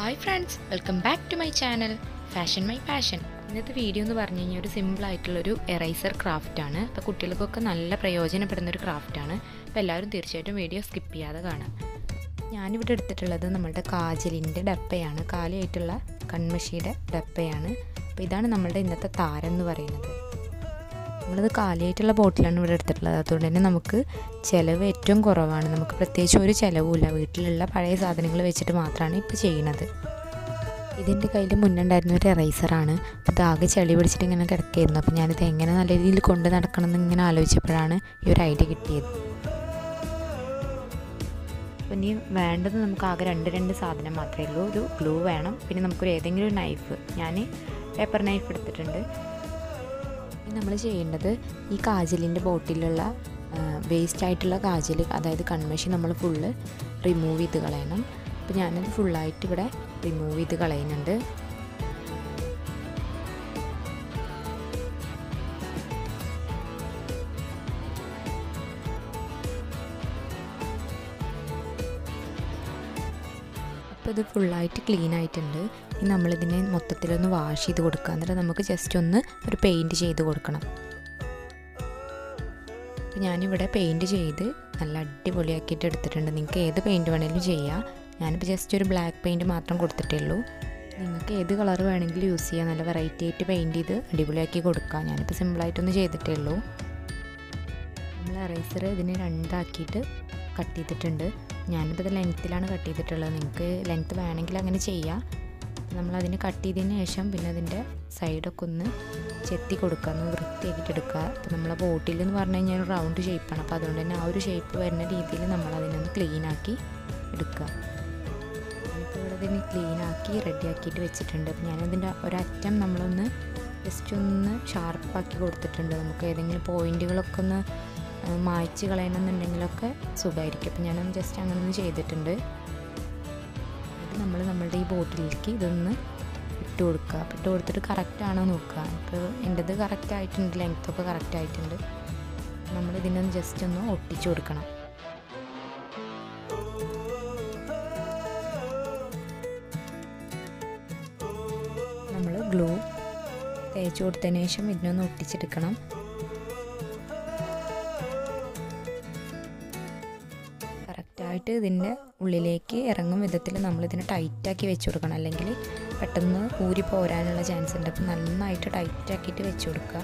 hi friends welcome back to my channel fashion my passion ഇന്നത്തെ video എന്ന് പറഞ്ഞു കഴിഞ്ഞാൽ ഒരു സിമ്പിൾ ആയിട്ടുള്ളൊരു എറൈസർ ക്രാഫ്റ്റാണ് അപ്പോൾ കുട്ടികൾക്കൊക്കെ നല്ല പ്രയോജനപ്പെടുന്ന ഒരു ക്രാഫ്റ്റാണ് അപ്പോൾ എല്ലാവരും തീർച്ചയായിട്ടും വീഡിയോ സ്കിപ്പ് ചെയ്യാതെ കാണാം ഞാനിവിടെ എടുത്തിട്ടുള്ളത് നമ്മളുടെ കാജലിൻ്റെ ഡപ്പയാണ് കാലിയായിട്ടുള്ള കൺമഷിയുടെ ഡപ്പയാണ് അപ്പോൾ ഇതാണ് നമ്മളുടെ ഇന്നത്തെ താരം എന്ന് പറയുന്നത് നമ്മളിത് കാലിയായിട്ടുള്ള ബോട്ടിലാണ് ഇവിടെ എടുത്തിട്ടുള്ളത് അതുകൊണ്ട് തന്നെ നമുക്ക് ചിലവ് ഏറ്റവും കുറവാണ് നമുക്ക് പ്രത്യേകിച്ച് ഒരു ചിലവുമില്ല വീട്ടിലുള്ള പഴയ സാധനങ്ങൾ വെച്ചിട്ട് മാത്രമാണ് ഇപ്പോൾ ചെയ്യുന്നത് ഇതിൻ്റെ കയ്യിൽ മുന്നുണ്ടായിരുന്ന ഒരു എറൈസറാണ് അപ്പോൾ ഇത് ആകെ ചെളി പിടിച്ചിട്ട് ഇങ്ങനെ കിടക്കുകയായിരുന്നു അപ്പോൾ ഞാനിത് എങ്ങനെ നല്ല രീതിയിൽ കൊണ്ട് നടക്കണം എന്ന് ഇങ്ങനെ ആലോചിച്ചപ്പോഴാണ് ഈ ഒരു ഐഡിയ കിട്ടിയത് അപ്പോൾ ഇനി വേണ്ടത് നമുക്ക് ആകെ രണ്ട് രണ്ട് സാധനം മാത്രമേ ഉള്ളൂ ഒരു ഗ്ലൂ വേണം പിന്നെ നമുക്കൊരു ഏതെങ്കിലും ഒരു നൈഫ് ഞാൻ പേപ്പർ നൈഫ് എടുത്തിട്ടുണ്ട് ഇനി നമ്മൾ ചെയ്യേണ്ടത് ഈ കാജലിൻ്റെ ബോട്ടിലുള്ള വേസ്റ്റ് ആയിട്ടുള്ള കാജൽ അതായത് കൺമഷി നമ്മൾ ഫുള്ള് റിമൂവ് ചെയ്ത് കളയണം അപ്പോൾ ഞാനത് ഫുള്ളായിട്ട് ഇവിടെ റിമൂവ് ചെയ്ത് കളയുന്നുണ്ട് അപ്പോൾ ഇത് ഫുള്ളായിട്ട് ക്ലീൻ ആയിട്ടുണ്ട് ഇനി നമ്മളിതിനെ മൊത്തത്തിലൊന്ന് വാഷ് ചെയ്ത് കൊടുക്കുക എന്നിട്ട് നമുക്ക് ജസ്റ്റ് ഒന്ന് ഒരു പെയിൻറ്റ് ചെയ്ത് കൊടുക്കണം അപ്പോൾ ഞാനിവിടെ പെയിൻറ്റ് ചെയ്ത് നല്ല അടിപൊളിയാക്കിയിട്ട് എടുത്തിട്ടുണ്ട് നിങ്ങൾക്ക് ഏത് പെയിൻറ്റ് വേണമെങ്കിലും ചെയ്യാം ഞാനിപ്പോൾ ജസ്റ്റ് ഒരു ബ്ലാക്ക് പെയിൻറ്റ് മാത്രം കൊടുത്തിട്ടേ ഉള്ളൂ നിങ്ങൾക്ക് ഏത് കളർ വേണമെങ്കിലും യൂസ് ചെയ്യാം നല്ല വെറൈറ്റി ആയിട്ട് പെയിൻറ്റ് ചെയ്ത് അടിപൊളിയാക്കി കൊടുക്കാം ഞാനിപ്പോൾ സിമ്പിളായിട്ടൊന്ന് ചെയ്തിട്ടേ ഉള്ളൂ നമ്മൾ എറൈസർ ഇതിനെ രണ്ടാക്കിയിട്ട് കട്ട് ചെയ്തിട്ടുണ്ട് ഞാനിപ്പോൾ ഇത് ലെങ്ത്തിലാണ് കട്ട് ചെയ്തിട്ടുള്ളത് നിങ്ങൾക്ക് ലെങ്ത്ത് വേണമെങ്കിൽ അങ്ങനെ ചെയ്യാം നമ്മളതിന് കട്ട് ചെയ്തതിന് ശേഷം പിന്നെ അതിൻ്റെ സൈഡൊക്കെ ഒന്ന് ചെത്തി കൊടുക്കുക ഒന്ന് വൃത്തിയാക്കിയിട്ട് എടുക്കുക അപ്പോൾ നമ്മളെ ബോട്ടിൽ എന്ന് പറഞ്ഞു കഴിഞ്ഞാൽ റൗണ്ട് ഷേപ്പാണ് അപ്പോൾ അതുകൊണ്ട് തന്നെ ആ ഒരു ഷേപ്പ് വരുന്ന രീതിയിൽ നമ്മൾ അതിനൊന്ന് ക്ലീൻ ആക്കി എടുക്കുക ഞാനിപ്പോൾ ഇവിടെ ഇതിന് ക്ലീൻ ആക്കി റെഡി ആക്കിയിട്ട് വെച്ചിട്ടുണ്ട് അപ്പോൾ ഞാനതിൻ്റെ ഒരറ്റം നമ്മളൊന്ന് ജസ്റ്റ് ഒന്ന് ഷാർപ്പാക്കി കൊടുത്തിട്ടുണ്ട് നമുക്ക് ഏതെങ്കിലും പോയിൻറ്റുകളൊക്കെ ഒന്ന് മായ്ച്ച് കളയണമെന്നുണ്ടെങ്കിലൊക്കെ സുഖമായിരിക്കും അപ്പം ഞാനൊന്ന് ജസ്റ്റ് അങ്ങനെ ഒന്ന് ചെയ്തിട്ടുണ്ട് അത് നമ്മൾ നമ്മളുടെ ഈ ബോട്ടിലേക്ക് ഇതൊന്ന് ഇട്ട് കൊടുക്കുക അപ്പോൾ ഇട്ട് കൊടുത്തിട്ട് കറക്റ്റ് ആണോ നോക്കുക ഇപ്പോൾ എൻ്റെത് കറക്റ്റ് ആയിട്ടുണ്ട് ലെങ്ത്തൊക്കെ കറക്റ്റ് ആയിട്ടുണ്ട് നമ്മൾ ഇതിനൊന്ന് ജസ്റ്റ് ഒന്ന് ഒട്ടിച്ചു കൊടുക്കണം നമ്മൾ ഗ്ലൂ തേച്ച് കൊടുത്തതിന് ശേഷം ഇതിനൊന്ന് ഒട്ടിച്ചെടുക്കണം കറക്റ്റായിട്ട് ഇതിൻ്റെ ഉള്ളിലേക്ക് ഇറങ്ങും വിധത്തിൽ നമ്മളിതിനെ ടൈറ്റാക്കി വെച്ച് കൊടുക്കണം അല്ലെങ്കിൽ പെട്ടെന്ന് ഊരി പോരാനുള്ള ചാൻസ് ഉണ്ട് അപ്പം നന്നായിട്ട് ടൈറ്റാക്കിയിട്ട് വെച്ച് കൊടുക്കുക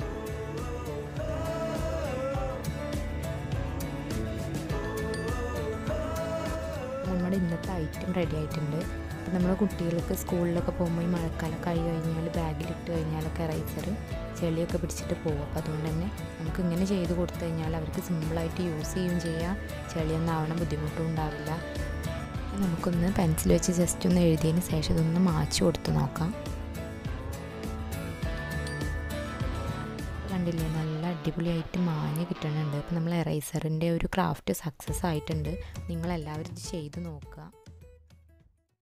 നമ്മുടെ ഇന്നത്തെ ഐറ്റം റെഡി ആയിട്ടുണ്ട് അപ്പം നമ്മൾ കുട്ടികൾക്ക് സ്കൂളിലൊക്കെ പോകുമ്പോൾ ഈ മഴക്കാലമൊക്കെ ആയി കഴിഞ്ഞാൽ ബാഗിലിട്ട് കഴിഞ്ഞാലൊക്കെ റൈസർ ചെളിയൊക്കെ പിടിച്ചിട്ട് പോകും അപ്പോൾ അതുകൊണ്ട് തന്നെ നമുക്ക് ഇങ്ങനെ ചെയ്ത് കൊടുത്തു കഴിഞ്ഞാൽ അവർക്ക് സിമ്പിളായിട്ട് യൂസ് ചെയ്യുകയും ചെയ്യാം ചെളിയൊന്നും ആവണ ബുദ്ധിമുട്ടും ഉണ്ടാവില്ല നമുക്കൊന്ന് പെൻസിൽ വെച്ച് ജസ്റ്റ് ഒന്ന് എഴുതിയതിന് ശേഷം ഇതൊന്ന് മാച്ച് കൊടുത്ത് നോക്കാം കണ്ടില്ലേ നല്ല അടിപൊളിയായിട്ട് മാഞ്ഞ് കിട്ടുന്നുണ്ട് അപ്പോൾ നമ്മൾ എറൈസറിൻ്റെ ഒരു ക്രാഫ്റ്റ് സക്സസ് ആയിട്ടുണ്ട് നിങ്ങളെല്ലാവരും ഇത് ചെയ്ത് നോക്കുക